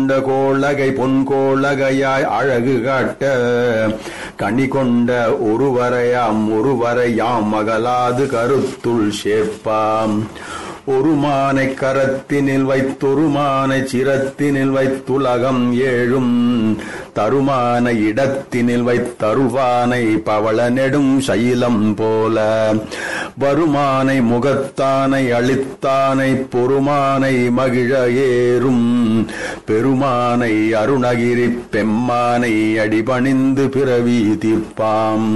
கொண்ட கோளகை பொன் கோளகையாய் அழகு காட்ட கனி கொண்ட ஒருவரையாம் ஒருவரையாம் மகளாது கருத்துள் சேர்ப்பாம் ஒரு மானை கரத்தினில் வைத்தொரு மானை சிரத்தினில் வைத்துலகம் ஏழும் தருமான இடத்தினில் வைத்தருவானை பவள நெடும் சைலம் போல வருமானை முகத்தானை அளித்தானை பொறுமானை மகிழ ஏறும் பெருமானை அருணகிரி பெம்மானை அடிபணிந்து பிறவி தீர்ப்பாம்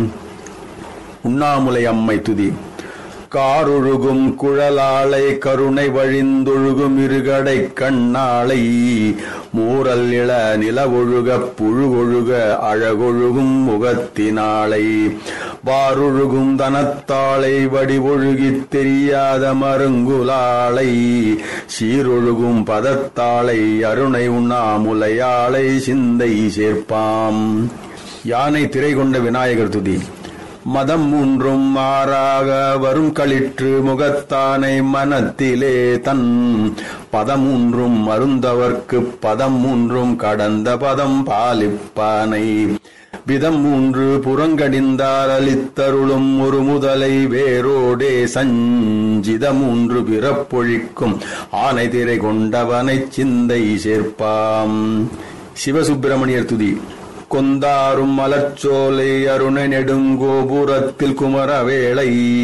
உண்ணாமுலை அம்மை துதி காரொழுகும் குழலாளை கருணை வழிந்தொழுகும் இருகடை கண்ணாளை மூரல் இள நிலவொழுக புழுகொழுக அழகொழுகும் முகத்தினாளை வாரொழுகும் தனத்தாளை வடிவொழுகித் தெரியாத மருங்குலாளை சீரொழுகும் பதத்தாளை அருணை உண்ணாமுலையாளை சிந்தை சேர்ப்பாம் யானை திரை கொண்ட விநாயகர் துதி மதம் மூன்றும் மாறாக வரும் களிற்று முகத்தானை மனத்திலே தன் பதம் மூன்றும் மருந்தவர்க்கு பதம் மூன்றும் கடந்த பதம் பாலிப்பானை விதம் மூன்று புறங்கடிந்தார் அளித்தருளும் ஒரு முதலை வேரோடே சஞ்சித மூன்று பிறப்பொழிக்கும் ஆனை திரை கொண்டவனைச் சிந்தை சேர்ப்பாம் சிவசுப்பிரமணியர் துதி கொந்தாரும் மலர்ச்சோலை அருண நெடுங்கோபுரத்தில் குமரவேளை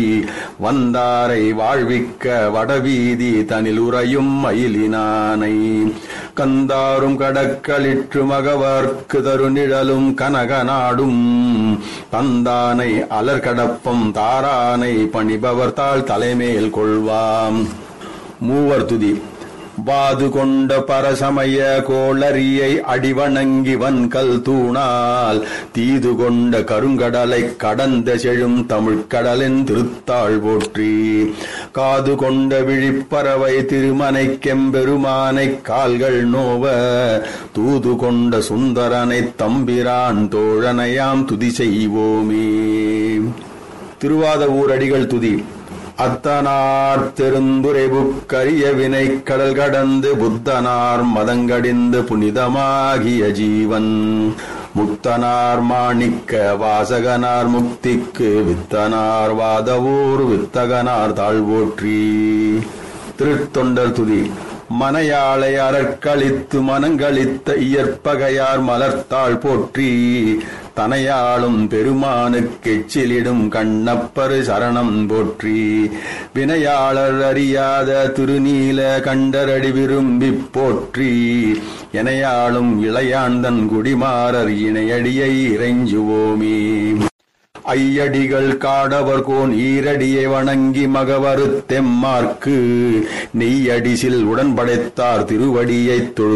வந்தாரை வாழ்விக்க வடவீதி தனில் உறையும் மயிலினானை கந்தாரும் கடக்களிற்று மகவர்க்கு தருநிழலும் கனகநாடும் தந்தானை அலர்கடப்பம் தாரானை பணிபவர் தாழ் தலைமேல் கொள்வாம் மூவர் துதி வாது கொண்ட பரசமய கோளரியை அடிவணங்கி வன்கல் தூணால் தீது கொண்ட கருங்கடலை கடந்த செழும் தமிழ்கடலின் திருத்தாள் போற்றி காது கொண்ட விழிப்பறவை திருமனை கெம்பெருமானை கால்கள் நோவ தூது கொண்ட சுந்தரனை தம்பிரான் தோழனையாம் துதி செய்வோமே திருவாத ஊரடிகள் துதி அத்தனார் தெருந்துரைபுக்கரிய வினை கடல் கடந்து புத்தனார் மதங்கடிந்து புனிதமாகிய ஜீவன் முக்தனார் மாணிக்க வாசகனார் முக்திக்கு வித்தனார் வாதவூர் வித்தகனார் தாழ்வோற்றி திருத்தொண்டர் துதி மனையாளை அறக்களித்து மனங்களித்த இயற்பகையார் மலர்த்தாள் போற்றி தனையாளும் பெருமானுக்கு எச்சிலிடும் கண்ணப்பரு சரணம் போற்றி வினையாளர் அறியாத திருநீல கண்டரடி விரும்பி போற்றி எனையாளும் இளையாந்தன் குடிமாறர் இணையடியை இறைஞ்சுவோமே ஐயடிகள் காடவர் கோன் ஈரடியை வணங்கி மகவரு தெம்மார்க்கு நெய்யடிசில் உடன்படைத்தார் திருவடியைத் தொழு